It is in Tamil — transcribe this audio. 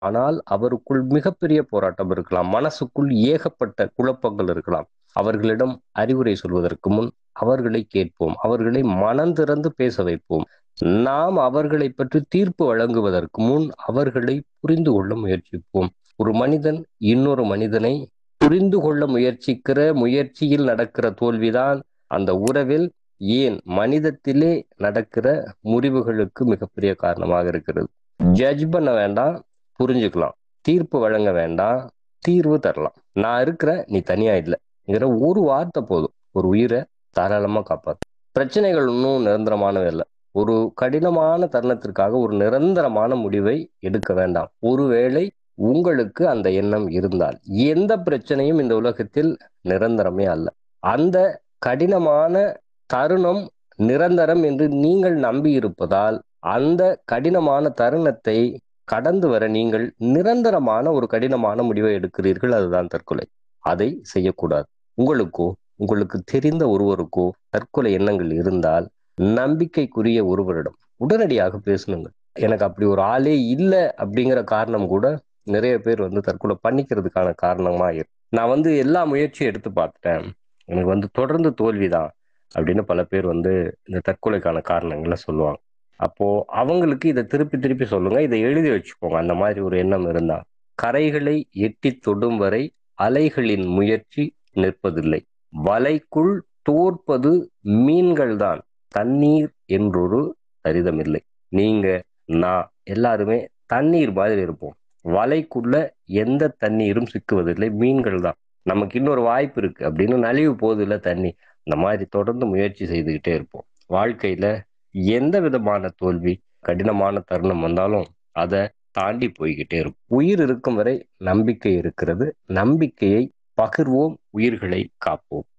ஆனால் அவருக்குள் மிகப்பெரிய போராட்டம் இருக்கலாம் மனசுக்குள் ஏகப்பட்ட குழப்பங்கள் இருக்கலாம் அவர்களிடம் அறிவுரை சொல்வதற்கு முன் அவர்களை கேட்போம் அவர்களை மனம் திறந்து பேச வைப்போம் நாம் அவர்களை பற்றி தீர்ப்பு வழங்குவதற்கு முன் அவர்களை புரிந்து கொள்ள முயற்சிப்போம் ஒரு மனிதன் இன்னொரு மனிதனை புரிந்து கொள்ள முயற்சிக்கிற முயற்சியில் நடக்கிற தோல்விதான் அந்த உறவில் ஏன் மனிதத்திலே நடக்கிற முறிவுகளுக்கு மிகப்பெரிய காரணமாக இருக்கிறது ஜட்ஜ் பண்ண வேண்டாம் புரிஞ்சுக்கலாம் தீர்ப்பு வழங்க வேண்டாம் தீர்வு தரலாம் நான் இருக்கிற நீ தனியா இல்லைங்கிற ஒரு வார்த்தை போதும் ஒரு உயிரை தாராளமா காப்பாத்து பிரச்சனைகள் இன்னும் நிரந்தரமானவே இல்லை ஒரு கடினமான தருணத்திற்காக ஒரு நிரந்தரமான முடிவை எடுக்க வேண்டாம் ஒருவேளை உங்களுக்கு அந்த எண்ணம் இருந்தால் எந்த பிரச்சனையும் இந்த உலகத்தில் நிரந்தரமே அல்ல அந்த கடினமான தருணம் நிரந்தரம் என்று நீங்கள் நம்பி இருப்பதால் அந்த கடினமான தருணத்தை கடந்து வர நீங்கள் நிரந்தரமான ஒரு கடினமான முடிவை எடுக்கிறீர்கள் அதுதான் தற்கொலை அதை செய்யக்கூடாது உங்களுக்கோ உங்களுக்கு தெரிந்த ஒருவருக்கோ தற்கொலை எண்ணங்கள் இருந்தால் நம்பிக்கைக்குரிய ஒருவரிடம் உடனடியாக பேசணுங்க எனக்கு அப்படி ஒரு ஆளே இல்லை அப்படிங்கிற காரணம் கூட நிறைய பேர் வந்து தற்கொலை பண்ணிக்கிறதுக்கான காரணமா இருக்கு நான் வந்து எல்லா முயற்சியும் எடுத்து பார்த்துட்டேன் எனக்கு வந்து தொடர்ந்து தோல்விதான் அப்படின்னு பல பேர் வந்து இந்த தற்கொலைக்கான காரணங்களை சொல்லுவாங்க அப்போ அவங்களுக்கு இதை திருப்பி திருப்பி சொல்லுங்க இதை எழுதி வச்சுக்கோங்க அந்த மாதிரி ஒரு எண்ணம் இருந்தா கரைகளை எட்டி தொடும் வரை அலைகளின் முயற்சி நிற்பதில்லை வலைக்குள் தோற்பது மீன்கள் தான் தண்ணீர் என்றொரு சரிதமில்லை நீங்க நான் எல்லாருமே தண்ணீர் மாதிரி இருப்போம் வலைக்குள்ள எந்த தண்ணீரும் சிக்குவதில்லை மீன்கள் தான் நமக்கு இன்னொரு வாய்ப்பு இருக்கு அப்படின்னு நலிவு போதில்லை தண்ணி இந்த மாதிரி தொடர்ந்து முயற்சி செய்துக்கிட்டே இருப்போம் வாழ்க்கையில எந்த விதமான தோல்வி கடினமான தருணம் வந்தாலும் அதை தாண்டி போய்கிட்டே இருக்கும் உயிர் இருக்கும் வரை நம்பிக்கை இருக்கிறது நம்பிக்கையை பகிர்வோம் உயிர்களை காப்போம்